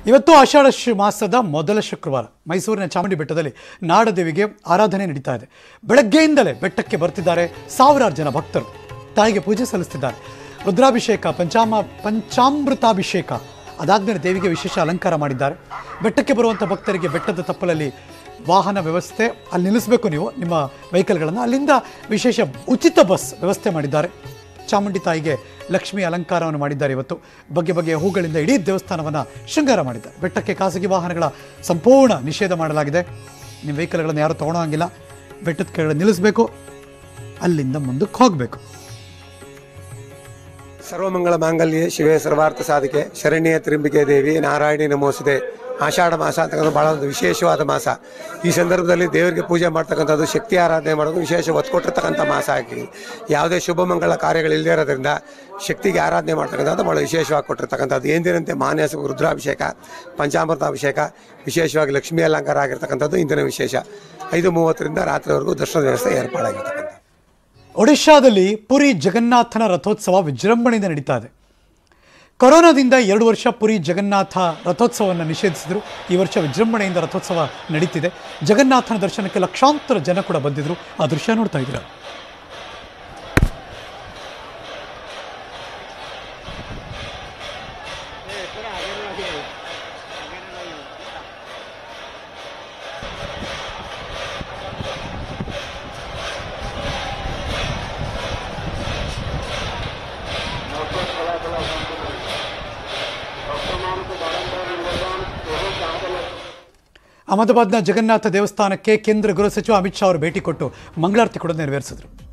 ಇವತ್ತು ಆಷಾಢ ಶು- ಮಾಸದ ಮೊದಲ ಶುಕ್ರವಾರ ಮೈಸೂರಿನ ಚಾಮುಂಡಿ ಬೆಟ್ಟದಲ್ಲಿ ನಾಡದೇವಿಗೆ ಆರಾಧನೆ ನಡೀತಾ ಇದೆ ಬೆಳಗ್ಗೆಯಿಂದಲೇ ಬೆಟ್ಟಕ್ಕೆ ಬರ್ತಿದ್ದಾರೆ ಸಾವಿರಾರು ಜನ ಭಕ್ತರು ತಾಯಿಗೆ ಪೂಜೆ ಸಲ್ಲಿಸ್ತಿದ್ದಾರೆ ರುದ್ರಾಭಿಷೇಕ ಪಂಚಾಮ ಪಂಚಾಮೃತಾಭಿಷೇಕ ಅದಾದ್ಮೇಲೆ ದೇವಿಗೆ ವಿಶೇಷ ಅಲಂಕಾರ ಮಾಡಿದ್ದಾರೆ ಬೆಟ್ಟಕ್ಕೆ ಬರುವಂಥ ಭಕ್ತರಿಗೆ ಬೆಟ್ಟದ ತಪ್ಪಲಲ್ಲಿ ವಾಹನ ವ್ಯವಸ್ಥೆ ಅಲ್ಲಿ ನಿಲ್ಲಿಸಬೇಕು ನೀವು ನಿಮ್ಮ ವೆಹಿಕಲ್ಗಳನ್ನು ಅಲ್ಲಿಂದ ವಿಶೇಷ ಉಚಿತ ಬಸ್ ವ್ಯವಸ್ಥೆ ಮಾಡಿದ್ದಾರೆ ಚಾಮುಂಡಿ ತಾಯಿಗೆ ಲಕ್ಷ್ಮಿ ಅಲಂಕಾರವನ್ನು ಮಾಡಿದ್ದಾರೆ ಇವತ್ತು ಬಗೆ ಬಗೆಯ ಹೂಗಳಿಂದ ಇಡೀ ದೇವಸ್ಥಾನವನ್ನು ಶೃಂಗಾರ ಮಾಡಿದ್ದಾರೆ ಬೆಟ್ಟಕ್ಕೆ ಖಾಸಗಿ ವಾಹನಗಳ ಸಂಪೂರ್ಣ ನಿಷೇಧ ಮಾಡಲಾಗಿದೆ ನಿಮ್ಮ ವೆಹಿಕಲ್ಗಳನ್ನು ಯಾರು ತೊಗೊಳೋಂಗಿಲ್ಲ ಬೆಟ್ಟದ ಕೆಳಗಡೆ ನಿಲ್ಲಿಸಬೇಕು ಅಲ್ಲಿಂದ ಮುಂದಕ್ಕೆ ಹೋಗಬೇಕು ಸರ್ವಮಂಗಳ ಮಾಂಗಲ್ಯ ಶಿವೇ ಸರ್ವಾರ್ಥ ಸಾಧಿಕೆ ಶರಣ್ಯ ತ್ರಿಂಬಿಕೆ ದೇವಿ ನಾರಾಯಣಿ ನಮೋಸಿದೆ ಆಷಾಢ ಮಾಸ ಅಂತಕ್ಕಂಥ ಬಹಳ ಒಂದು ವಿಶೇಷವಾದ ಮಾಸ ಈ ಸಂದರ್ಭದಲ್ಲಿ ದೇವರಿಗೆ ಪೂಜೆ ಮಾಡ್ತಕ್ಕಂಥದ್ದು ಶಕ್ತಿ ಆರಾಧನೆ ಮಾಡೋದು ವಿಶೇಷ ಒತ್ತು ಕೊಟ್ಟಿರ್ತಕ್ಕಂಥ ಮಾಸ ಆಗಿ ಯಾವುದೇ ಶುಭ ಮಂಗಳ ಕಾರ್ಯಗಳು ಇಲ್ಲದೇ ಇರೋದ್ರಿಂದ ಶಕ್ತಿಗೆ ಆರಾಧನೆ ಮಾಡ್ತಕ್ಕಂಥದ್ದು ಬಹಳ ವಿಶೇಷವಾಗಿ ಕೊಟ್ಟಿರ್ತಕ್ಕಂಥದ್ದು ಎಂದಿನಂತೆ ಮಾನ್ಯ ರುದ್ರಾಭಿಷೇಕ ಪಂಚಾಮೃತ ಅಭಿಷೇಕ ವಿಶೇಷವಾಗಿ ಲಕ್ಷ್ಮೀ ಅಲಂಕಾರ ಆಗಿರ್ತಕ್ಕಂಥದ್ದು ಇಂದಿನ ವಿಶೇಷ ಐದು ಮೂವತ್ತರಿಂದ ರಾತ್ರಿವರೆಗೂ ದರ್ಶನ ವ್ಯವಸ್ಥೆ ಏರ್ಪಾಡಾಗಿರ್ತಕ್ಕಂಥ ಒಡಿಶಾದಲ್ಲಿ ಪುರಿ ಜಗನ್ನಾಥನ ರಥೋತ್ಸವ ವಿಜೃಂಭಣೆಯಿಂದ ನಡೀತಾ ಇದೆ ಕೊರೋನಾದಿಂದ ಎರಡು ವರ್ಷ ಪುರಿ ಜಗನ್ನಾಥ ರಥೋತ್ಸವವನ್ನು ನಿಷೇಧಿಸಿದ್ರು ಈ ವರ್ಷ ವಿಜೃಂಭಣೆಯಿಂದ ರಥೋತ್ಸವ ನಡೀತಿದೆ ಜಗನ್ನಾಥನ ದರ್ಶನಕ್ಕೆ ಲಕ್ಷಾಂತರ ಜನ ಕೂಡ ಬಂದಿದ್ರು ಆ ದೃಶ್ಯ ನೋಡ್ತಾ ಇದ್ದೀರಾ ಅಹಮದಾಬಾದ್ನ ಜಗನ್ನಾಥ ದೇವಸ್ಥಾನಕ್ಕೆ ಕೇಂದ್ರ ಗೃಹ ಸಚಿವ ಅಮಿತ್ ಶಾ ಅವರು ಭೇಟಿ ಕೊಟ್ಟು ಮಂಗಳಾರತಿ ಕೂಡ ನೆರವೇರಿಸಿದರು